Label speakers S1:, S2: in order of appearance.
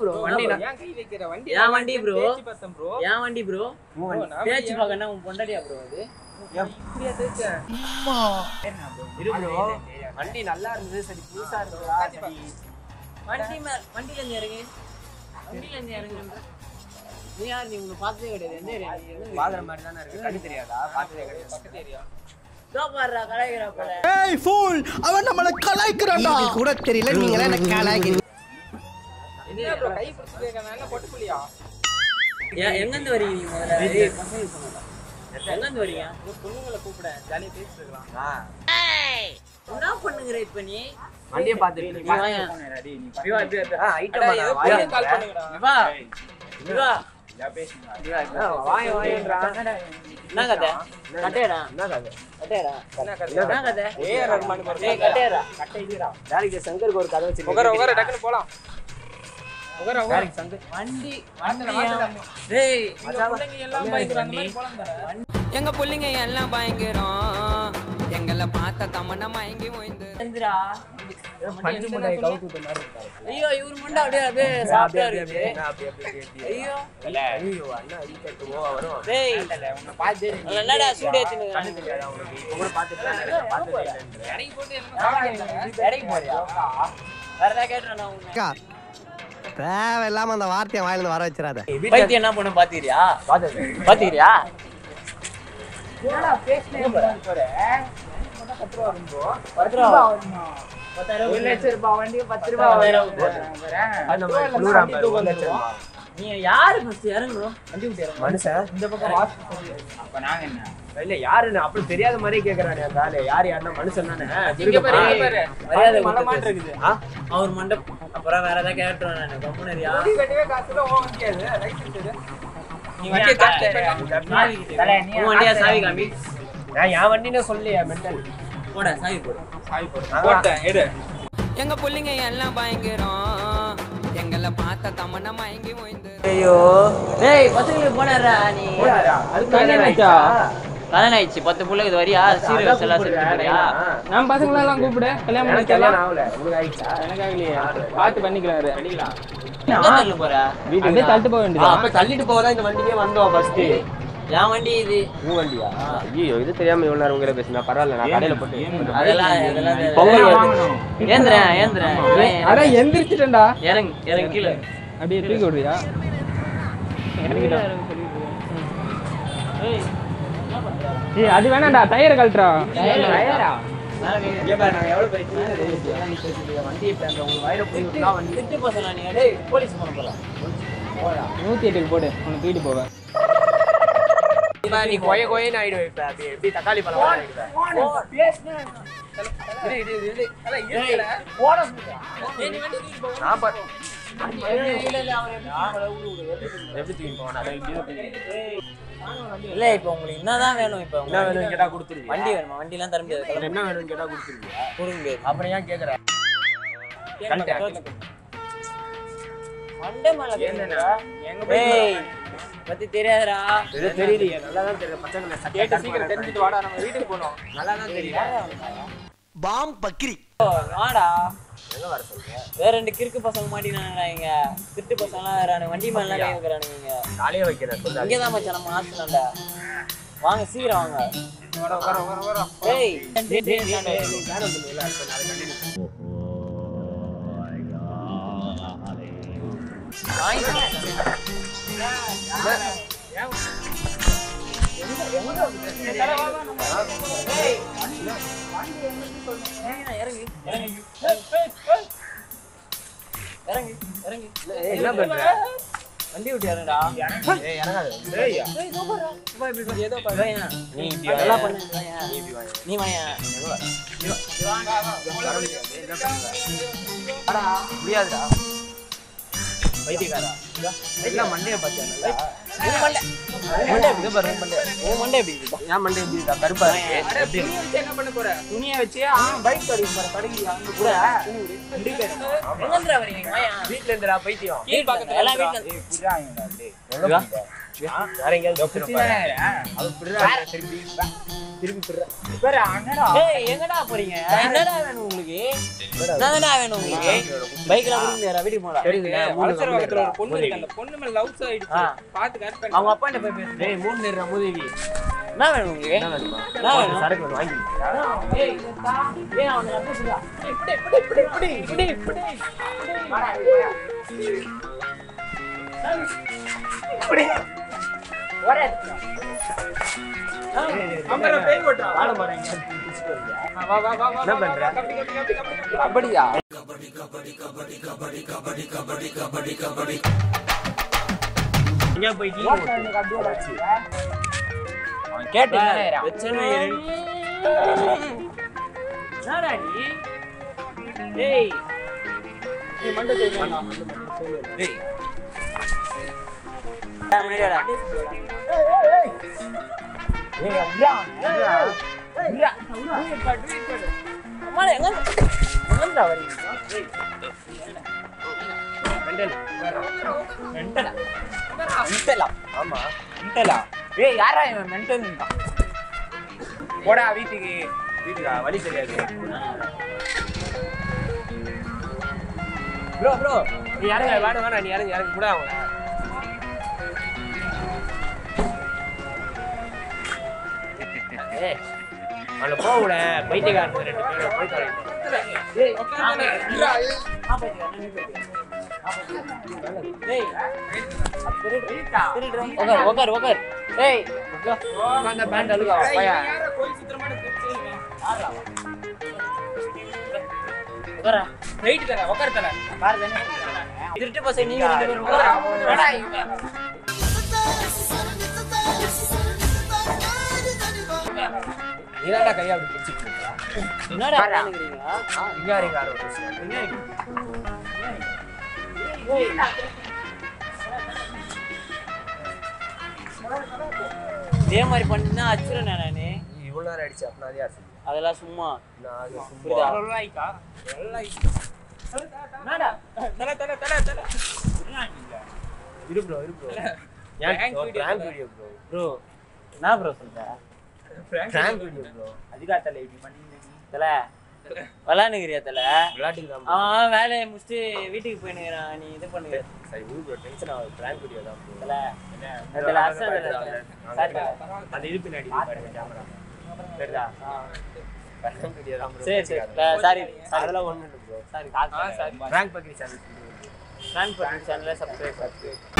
S1: Bro வண்டி நான்
S2: ஏன் கை வைக்கிற வண்டி
S1: என் வண்டி bro.
S2: தேய்ச்சி பார்த்தேன் bro
S1: என் வண்டி ப்ரோ
S2: bro, நான்
S1: பேச்சு பார்க்க என்ன உன் பொண்டாட்டியா ப்ரோ அது
S2: இப்படியா தேய்ச்சேன்
S1: இரு ப்ரோ வண்டி நல்லா இருந்தது சரி புதுசா இருந்ததா சரி வண்டி மேல வண்டில இருந்து இறங்கு வண்டில இருந்து இறங்குன்ற நீ யார் நீ உன்னை பார்த்ததே கிடையாது எந்த ஏரியா நீ எந்த
S2: பாக்குற மாதிரி தானே இருக்கு கண்ணு தெரியாதா பார்த்ததே கிடையாது பக்கத்து ஏரியா
S1: இதோ பாருடா கலாய்க்கிறா போல
S3: ஏய் ஃபூல் அவன் நம்மள கலாய்க்கிறான்டா கூட தெரியல நீங்களே எனக்கு கலாய்க்கிறீங்க
S2: என்ன ப்ரோ கை பிடிச்சி கேட்க என்ன பொட்டு புள்ளியா
S1: ஏன் எங்க இருந்து வரீங்க நீங்க முதல்ல ஏய், பசங்க சொன்னதா எங்க இருந்து வரீங்க
S2: பொண்ணுங்களை கூப்பிட ஜாலியா பேசிட்டு இருக்கலாம்
S1: என்ன பண்ணுங்கிற இப்ப நீ
S2: வண்டியை பார்த்துட்டு
S1: நீ வாயா.
S2: ஐட்டம் கால் பண்ணுங்கடா
S1: இவா இவா
S2: வாங்க வாங்கன்றா
S1: என்ன கதை கட்டையடா
S2: என்ன கதை
S1: கட்டையடா
S2: என்ன கதை
S1: என்ன கதை
S2: ஏ ரஹ்மான் மாதிரி
S1: ஏய் கட்டையடா
S2: வேலைக்கு சங்கருக்கு ஒரு கதை வச்சிருக்கேன் உகர உகர டக்குனு போலாம் உகர உகர சங்கர்
S1: வண்டி வண்டியா டேய்
S2: பிள்ளைங்க எல்லாம் பைக் அந்த மாதிரி போலாம் தர
S4: எங்க புள்ளைங்க எல்லாம் பயங்கரம் எங்களை பார்த்த தமன்னா மயங்கி ஓய்ந்து
S1: எந்திரா
S2: பஞ்சு முன்னாடி கவுத்து விட்ட மாதிரி இருக்காரு
S1: ஐயோ இவர் முண்டை அப்படியே அப்படியே சாப்பிட்டா இருக்கு
S2: அப்படி அப்படி அப்படி
S1: ஐயோ
S2: ஐயோ அண்ணா அடிக்கட்டு ஓ வரும்
S1: டேய்
S2: உன்னை பார்த்து
S1: அவன் என்னடா சூடு ஏத்தினு
S2: கண்ணு தெரியாதா உனக்கு இப்போ கூட பார்த்துட்டு பார்த்ததே இல்லைன்ற
S1: இடைக்கு போட்டு இடைக்கு போறியா வேற ஏதாவது கேட்டுறேன் நான் உன்னை
S3: அக்கா, தேவையில்லாம அந்த வார்த்தையை வாயில இருந்து வர வச்சிடாத
S1: பைத்தியம் என்ன பண்ண பாத்தீரியா
S2: பார்த்தது
S1: பாத்தீரியா பத்து ரூபா பத்தாயிரம்
S2: ஒரு லட்சம் ரூபாய் வண்டி பத்து ரூபாய்
S1: பத்தாயிரம்
S2: அது நம்ம குளிரா பாரு, ஒரு லட்சம் ரூபாய்.
S1: நீ யாரு ஃபர்ஸ்ட் இறங்குறோம்
S2: மனுஷன் இந்த பக்கம் அப்ப நாங்க என்ன இல்ல யாருன்னு அப்படி தெரியாத மாதிரியே கேக்குறானே அந்த ஆளு யார் யாருன்னா மனுஷன் தானே
S1: இங்க பாரு, இங்க பாரு. மரியாதை
S2: மலை
S1: கொடுத்து
S2: மாட்டு
S1: பேசு.
S2: இருக்குது ஆ?
S1: அவர் மண்டை அப்புறம் வேற ஏதாவது கேட்டுருவேன் நான் கம்முனரியா
S2: நீ வண்டியை தட்டு.
S1: உன் வண்டியா சாவி காமி
S2: நான் என் வண்டின்னு சொல்லியா மென்டல்
S1: போட சாவி போடு
S2: போட்டேன் எடு
S4: எங்க புள்ளைங்க எல்லாம் பயங்கரம் எங்களை பார்த்த தமன்னா மயங்கி ஓய்ந்து
S1: ஐயோ டேய் பசங்களுக்கு போனறா நீ
S2: கல்யாணம் ஆயிடுச்சா?
S1: கல்யாணம் ஆயிடுச்சு பத்து புள்ள இது வரியா சீரியஸ் எல்லாம் செஞ்சு போறியா
S5: நான் பசங்களை எல்லாம் கூப்பிடு கல்யாணம்
S2: எனக்கு
S5: பண்ணிக்கலாம்
S2: கல்யாணம் ஆகல உங்களுக்கு ஆயிடுச்சா
S5: எனக்கு ஆகலையே பார்த்து பண்ணிக்கிறாரு
S2: பண்ணிக்கலாம்
S1: எங்க தள்ளு போற
S5: அப்படியே தள்ளிட்டு போக
S2: ஆ,
S5: வேண்டியது
S2: அப்ப தள்ளிட்டு போகதான் இந்த வண்டிக்கே வந்தோம் ஃபர்ஸ்ட்
S1: என் வண்டி இது
S2: உன் வண்டியா ஐயோ இது தெரியாம இவ்வளவு நேரம் உங்களை பேசினா பரவாயில்ல நான் கடையில போட்டு
S1: அதெல்லாம் அதெல்லாம்
S2: பொங்கல்
S1: ஏந்திரேன் ஏந்திரேன்
S5: அதான் எந்திரிச்சிட்டேன்டா
S1: இறங்கு இறங்கு கீழே
S5: அப்படியே தூக்கி விடுறியா இறங்கிட்டான்
S1: ஏய்
S5: ஏய் அது வேணாம்டா டயரை கழட்டுறா
S2: இங்க பாரு, நாங்க எவ்வளவு பெரிய சின்ன தெரியுது. நீ பேசுறது, வண்டி இப்ப அங்க உங்க வயிறை புடி விட்டா வண்டி
S1: திட்டு பசங்க நீ டேய் போலீஸ் போன போலாம்
S5: நூத்தி எட்டுக்கு போடு உன்னை தூக்கிட்டு போவேன்
S2: இப்ப நீ கொய கொயன்னு ஆயிடுவே இப்ப அப்படி எப்படி தக்காளி பழம் மாதிரி ஆயிடுவே. இரு, இரு, இரு, இரு. அதான் இருக்குல்ல. நான் பாரு. எப்படி தூக்கிட்டு போவேன்? அதான் இப்படி தான் தூக்கிட்டு போவேன்.
S1: இல்ல இப்போ உங்களுக்கு என்னதான் வேணும் இப்போ
S2: என்ன வேணும்னு கேட்டா கொடுத்துருவியா?
S1: வண்டி வேணுமா வண்டி எல்லாம் தர முடியாது
S2: அப்புறம் என்ன வேணும்னு கேட்டா கொடுத்துருவியா?
S1: கொடுக்க முடியாது
S2: அப்புறம் ஏன் கேக்குற? கழட்டு.
S1: மண்டே மேல
S2: என்னடா? எங்க
S1: ஏய் பத்தி தெரியாதுடா
S2: இது தெரியலையே நல்லா தான் தெரியும் பசங்க சட்டை
S5: கேட்டு
S2: கட்
S5: சீக்கிரம்
S2: பண்ணாங்க.
S5: தெரிஞ்சுட்டு வாடா நம்ம வீட்டுக்கு போனோம்
S2: நல்லா தான் தெரியும்
S3: பாம் பக்கிரி
S1: ஓ, வாடா
S2: எங்க வர சொல்ற
S1: வேற ரெண்டு கிறுக்கு பசங்க மாட்டினாங்கடா இங்க திட்டு பசங்க எல்லாம் வேறானு வண்டி மேல எல்லாம் கை வைக்கிறானுங்க இங்க
S2: காலையே வைக்கிறேன் சொல்லு
S1: இங்கதான் மச்சான் நம்ம ஆத்துல வாங்க சீக்கிரம் வாங்க
S2: வர வர வர வர
S1: ஏய் இறங்கு இறங்கு இறங்கு இறங்கு
S2: ஏய், என்ன பண்ற
S1: வண்டி விட்டு இறங்குடா
S2: ஏய் இறங்காத ஏய்
S1: வாயா.
S2: நீ இப்படி
S1: நல்லா
S2: வாயா.
S1: பண்ணு, வாயா.
S2: நீ இப்படி வாயா.
S1: நீ வாயா
S2: முடியாதுடா வைத்தியக்காரா எல்லாம் மண்டைய பார்த்தியா நல்லா
S1: உன் மண்டை மண்டை எப்படி பாரு உன் மண்டை உன் மண்டை எப்படி இருக்கு
S2: ஏன் மண்டை எப்படி இருக்கா கருப்பா இருக்கு எப்படி இருக்கு?
S5: என்ன பண்ண போற
S1: துணியை வச்சு பைக் கடைக்கு பாரு கடைக்கு அங்க கூட எங்கன்றா வரீங்க வாயா
S2: வீட்ல இருந்துடா பைத்தியம்
S1: கீழ் பக்கத்துல எல்லாம் வீட்ல
S2: எங்க போறீங்க? ஆ, வேற எங்கேயாவது வச்சிருப்பா. அது இப்படிதான் திரும்பி
S1: ஏய் எங்கடா போறீங்க என்னடா வேணும் உங்களுக்கு என்னடா வேணும் உங்களுக்கு பைக்ல கொடுங்க வீட்டுக்கு போலாம்
S5: வளசர பக்கத்துல ஒரு பொண்ணு இருக்கு அந்த பொண்ணு மேல லவ் ஆயிடுச்சு
S1: ஆ.
S5: பாத்து கரெக்ட் பண்ணி
S1: அவங்க அப்பா போய் பேசு
S2: டேய் மூணு நேரம் முதவி
S1: என்ன வேணும் உங்களுக்கு
S2: என்ன வேணுமா
S1: என்ன வேணும்?
S2: சரக்கு வேணும் வாங்கிக்கிறியா?
S1: ஏய் ஏய் அவனுக்கு வந்து சொல்றா இப்படி இப்படி இப்படி இப்படி இப்படி இப்படி ஒரே
S5: அம்பர பேய் ஓட்டா
S2: வாழ மரம் எங்கேயாவது பிடிச்சிட்டு வரியா?
S5: வா வா வா வா
S2: என்ன பண்ற?
S5: கபடி கபடி கபடி கபடி
S2: கபடியா எங்க போய் டீ போட்டு
S1: அவன் கேட்டு
S2: பிரச்சனை
S1: என்னடா நீ டேய் நீ மண்டை தேய்மா
S2: டேய்
S1: முன்னாடியாடா
S2: ஆமா
S1: ஏய் யாரா இவன் மென்டல்
S2: போடா வீட்டுக்கு வீட்டுக்கா வழி தெரியாது ப்ரோ ப்ரோ நீ யாருங்க வேணும் வேணாம் நீ யாருங்க யாருக்கு கூட அவங்க ஏய் அவனை போக விட பைத்தியக்காரன் ரெண்டு பேரும் போய் தொலைங்க
S1: உக்கார் உக்கார் உக்கார் ஏய்
S2: உட்காந்த பேண்ட் அழுகா பையா
S5: யாரோ கோயில் சுத்தமான தெரியுங்க
S1: உக்காரா
S5: வெயிட் தர உட்கார தர
S1: பாரு தானே திருட்டு பசங்க நீங்க ரெண்டு பேரும் உக்காரா என்னடா இவன்?
S2: நீதான்டா கையை அப்படி பிடிச்சிட்டு இருக்கா
S1: என்னடா பண்ணுகிறீங்க
S2: இங்க வரீங்க ஆரோ பேசுறேன்
S1: இதே மாதிரி பண்ணினா அச்சுறேன் நானு
S2: நீ இவ்வளவு நேரம் அடிச்சு அப்படின்னா அது யார் செஞ்சா?
S1: அதெல்லாம் சும்மா
S2: நான் அது சும்மா
S1: புரியுதா?
S5: லைக்கா லைக்
S1: என்னடா
S5: தல தல தல தல
S2: இரு ப்ரோ இரு ப்ரோ
S5: Prank
S2: ஏன்
S5: video
S2: prank video bro
S1: bro என்ன ப்ரோ சொல்ற
S2: பிராங்க் வீடியோ ப்ரோ
S5: அதிகா தல இப்படி பண்ணி
S1: தல விளாண்டுக்கிறியா தல
S2: விளையாட்டுக்கு தான் bro.
S1: அவன் வேலையை முடிச்சுட்டு வீட்டுக்கு போயினுக்கிறான் நீ இது பண்ணுங்க
S2: சரி விடு ப்ரோ டென்ஷன் ஆகுது பிராங்க் வீடியோ தான் bro.
S1: தல தல அசல் தல சாரி
S2: அந்த இது பின்னாடி இது பாருங்க கேமரா சரிதா பிராங்க் வீடியோ தான் ப்ரோ
S1: சரி சரி சாரி
S2: அதெல்லாம் ஒண்ணு இல்லை ப்ரோ
S1: சாரி
S5: ஆ சாரி
S2: பிராங்க் பக்கி சேனல்
S1: பிளான் பண்ணி சேனலை சப்ஸ்கிரைப் பண்ணி